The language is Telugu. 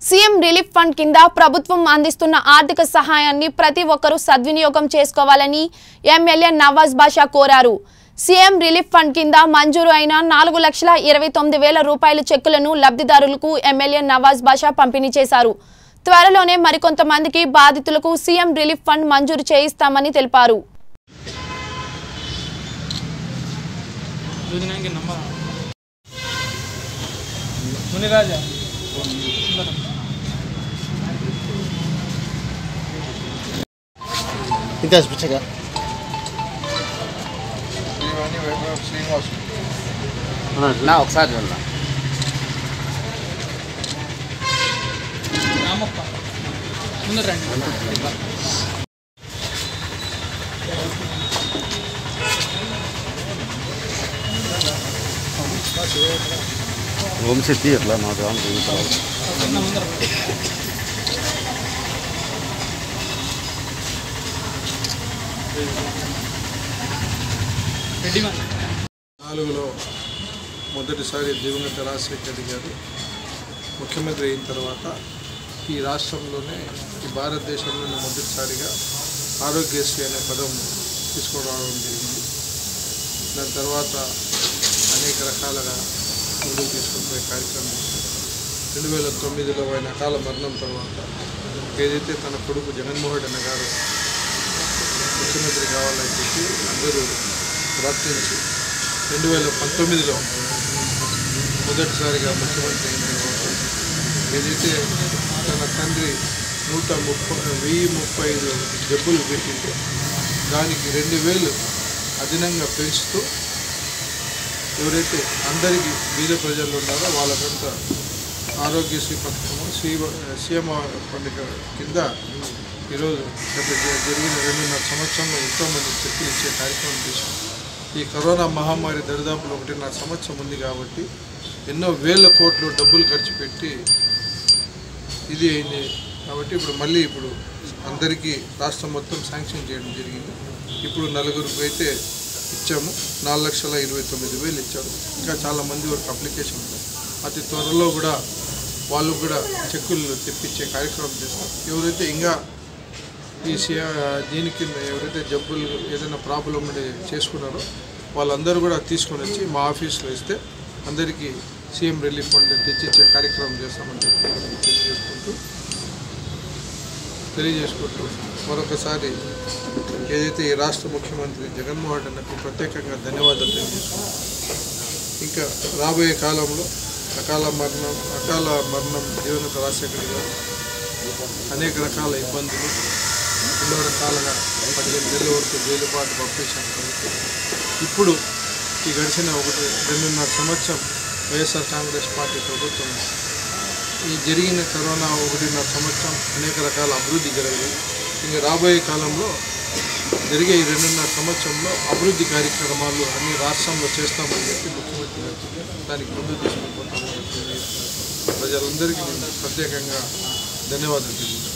సీఎం రిలీఫ్ ఫండ్ కింద ప్రభుత్వం అందిస్తున్న ఆర్థిక సహాయాన్ని ప్రతి ఒక్కరూ సద్వినియోగం చేసుకోవాలని ఎమ్మెల్యే నవాజ్ బాషా కోరారు సీఎం రిలీఫ్ ఫండ్ కింద మంజూరు అయిన నాలుగు లక్షల ఇరవై తొమ్మిది వేల రూపాయల చెక్కులను లబ్ధిదారులకు ఎమ్మెల్యే నవాజ్ బాషా పంపిణీ చేశారు త్వరలోనే మరికొంతమందికి బాధితులకు సీఎం రిలీఫ్ ఫండ్ మంజూరు చేయిస్తామని తెలిపారు చూసినాక నంబర్ మునిరాజా ఇంకా పిచ్చగా శ్రీవాణి వైభవ్ శ్రీనివాస్ నా ఒకసారి చూడరా రామప్ప ముందర రండి ఓం శక్తి ఎట్లా నాకు రాను చిన్న ముందర రెడ్డి మన నాలుగులో మొదటిసారి దివంగత రాజశేఖర రెడ్డి గారు ముఖ్యమంత్రి అయిన తర్వాత ఈ రాష్ట్రంలోనే ఈ భారతదేశంలోనే మొదటిసారిగా ఆరోగ్యశ్రీ అనే పదం తీసుకురావడం జరిగింది దాని తర్వాత అనేక రకాలుగా ముందుకు తీసుకుని పోయే కార్యక్రమం చేశారు రెండు వేల తొమ్మిదిలో ఆయన అకాల మరణం తర్వాత ఏదైతే తన కొడుకు జగన్మోహన్ రెడ్డి గారు ముఖ్యమంత్రి కావాలని చెప్పి అందరూ ప్రార్థించి రెండు వేల పంతొమ్మిదిలో మొదటిసారిగా ముఖ్యమంత్రి అయిన తర్వాత ఏదైతే తన తండ్రి నూట ముప్పై వెయ్యి ముప్పై ఐదు జబ్బులు పెట్టింటే దానికి రెండు వేలు అదనంగా పెంచుతూ ఎవరైతే అందరికీ బీద ప్రజలు ఉన్నారో వాళ్ళకంతా ఆరోగ్యశ్రీ పథకము సీమ సీఎం పండుగ కింద ఈరోజు గత జ- జరిగిన రెండున్నర సంవత్సరంలో ఎంతోమంది చెక్కులు ఇచ్చే కార్యక్రమం చేశాం ఈ కరోనా మహమ్మారి దరిదాపులో ఒకటిన్నర సంవత్సరం ఉంది కాబట్టి ఎన్నో వేల కోట్లు డబ్బులు ఖర్చు పెట్టి ఇది అయింది కాబట్టి ఇప్పుడు మళ్ళీ ఇప్పుడు అందరికీ రాష్ట్రం మొత్తం శాంక్షన్ చేయడం జరిగింది ఇప్పుడు నలుగురికి అయితే ఇచ్చాము నాలుగు లక్షల ఇరవై తొమ్మిది వేలు ఇచ్చాము ఇంకా చాలా మంది వరకు అప్లికేషన్ ఉంది అతి త్వరలో కూడా వాళ్ళు కూడా చెక్కులు తెప్పించే కార్యక్రమం చేస్తాం ఎవరైతే ఇంకా ఈ సియా దీని కింద ఎవరైతే జబ్బులు ఏదైనా ప్రాబ్లం ఉండి చేసుకున్నారో వాళ్ళందరూ కూడా తీసుకొని వచ్చి మా ఆఫీస్లో ఇస్తే అందరికీ సీఎం రిలీఫ్ ఫండ్ తెచ్చిచ్చే కార్యక్రమం చేస్తామని చెప్పి తెలియజేసుకుంటూ తెలియజేసుకుంటూ మరొకసారి ఏదైతే ఈ రాష్ట్ర ముఖ్యమంత్రి జగన్మోహన్ రెడ్డికి ప్రత్యేకంగా ధన్యవాదాలు తెలియజేసుకుంటాం ఇంకా రాబోయే కాలంలో అకాల మరణం అకాల మరణం జీవనత రాజశేఖర్ గారు అనేక రకాల ఇబ్బందులు ఎన్నో రకాలుగా పదిహేను నెలల వరకు జైలు పాటు పంపించాం కాబట్టి ఇప్పుడు ఈ గడిచిన ఒకటి రెండున్నర సంవత్సరం వైఎస్ఆర్ కాంగ్రెస్ పార్టీ ప్రభుత్వం ఈ జరిగిన కరోనా ఒకటిన్నర సంవత్సరం అనేక రకాల అభివృద్ధి జరిగింది ఇంకా రాబోయే కాలంలో జరిగే ఈ రెండున్నర సంవత్సరంలో అభివృద్ధి కార్యక్రమాలు అన్ని రాష్ట్రంలో చేస్తామని చెప్పి ముఖ్యమంత్రి గారు చెప్పారు. దానికి ముందు తీసుకుని పోతామని చెప్పి ప్రజలందరికీ నేను ప్రత్యేకంగా ధన్యవాదాలు తెలియజేస్తున్నాను